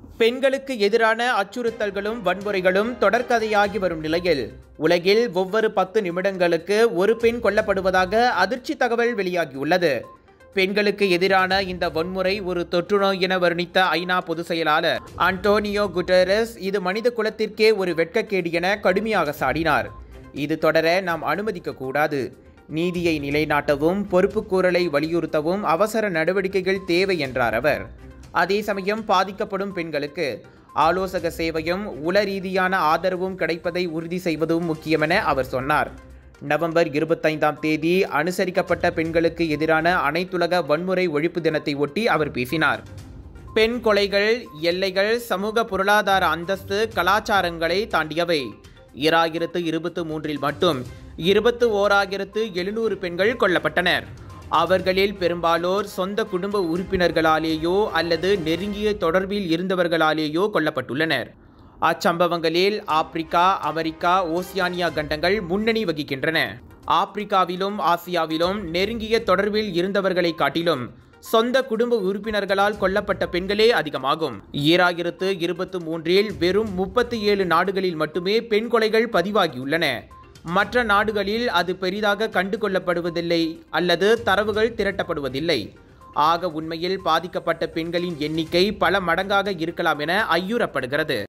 பெண்களுக்கு எதிரான அச்சுறுத்தல்களும் வன்முறைகளும் தொடர்கதையாகி வரும் நிலையில் உலகில் ஒவ்வொரு பத்து நிமிடங்களுக்கு ஒரு பெண் கொல்லப்படுவதாக அதிர்ச்சி தகவல் வெளியாகியுள்ளது பெண்களுக்கு எதிரான இந்த வன்முறை ஒரு தொற்றுநோய் என வர்ணித்த ஐநா பொதுச் செயலாளர் அன்டோனியோ குட்டரஸ் இது மனித குலத்திற்கே ஒரு வெட்கக்கேடு என கடுமையாக சாடினார் இது தொடர நாம் அனுமதிக்க கூடாது நீதியை நிலைநாட்டவும் பொறுப்புக்கூறலை வலியுறுத்தவும் அவசர நடவடிக்கைகள் தேவை என்றார் அவர் அதே சமயம் பாதிக்கப்படும் பெண்களுக்கு ஆலோசக சேவையும் உள ரீதியான ஆதரவும் கிடைப்பதை உறுதி செய்வதும் முக்கியமென அவர் சொன்னார் நவம்பர் இருபத்தைந்தாம் தேதி அனுசரிக்கப்பட்ட பெண்களுக்கு எதிரான அனைத்துலக வன்முறை ஒழிப்பு தினத்தை ஒட்டி அவர் பேசினார் பெண் கொலைகள் எல்லைகள் சமூக பொருளாதார அந்தஸ்து கலாச்சாரங்களை தாண்டியவை ஈராயிரத்து இருபத்து மூன்றில் மட்டும் இருபத்து ஓராயிரத்து எழுநூறு பெண்கள் கொல்லப்பட்டனர் அவர்களில் பெரும்பாலோர் சொந்த குடும்ப உறுப்பினர்களாலேயோ அல்லது நெருங்கிய தொடர்பில் இருந்தவர்களாலேயோ கொல்லப்பட்டுள்ளனர் அச்சம்பவங்களில் ஆப்பிரிக்கா அமெரிக்கா ஓசியானியா கண்டங்கள் முன்னணி வகிக்கின்றன ஆப்பிரிக்காவிலும் ஆசியாவிலும் நெருங்கிய தொடர்பில் இருந்தவர்களை காட்டிலும் சொந்த குடும்ப உறுப்பினர்களால் கொல்லப்பட்ட பெண்களே அதிகமாகும் ஈராயிரத்து இருபத்து மூன்றில் வெறும் முப்பத்தி ஏழு நாடுகளில் மட்டுமே பெண் கொலைகள் பதிவாகியுள்ளன மற்ற நாடுகளில் அது பெரிதாக கண்டு கொள்ளப்படுவதில்லை அல்லது தரவுகள் திரட்டப்படுவதில்லை ஆக உண்மையில் பாதிக்கப்பட்ட பெண்களின் எண்ணிக்கை பல மடங்காக இருக்கலாம் என ஐயுறப்படுகிறது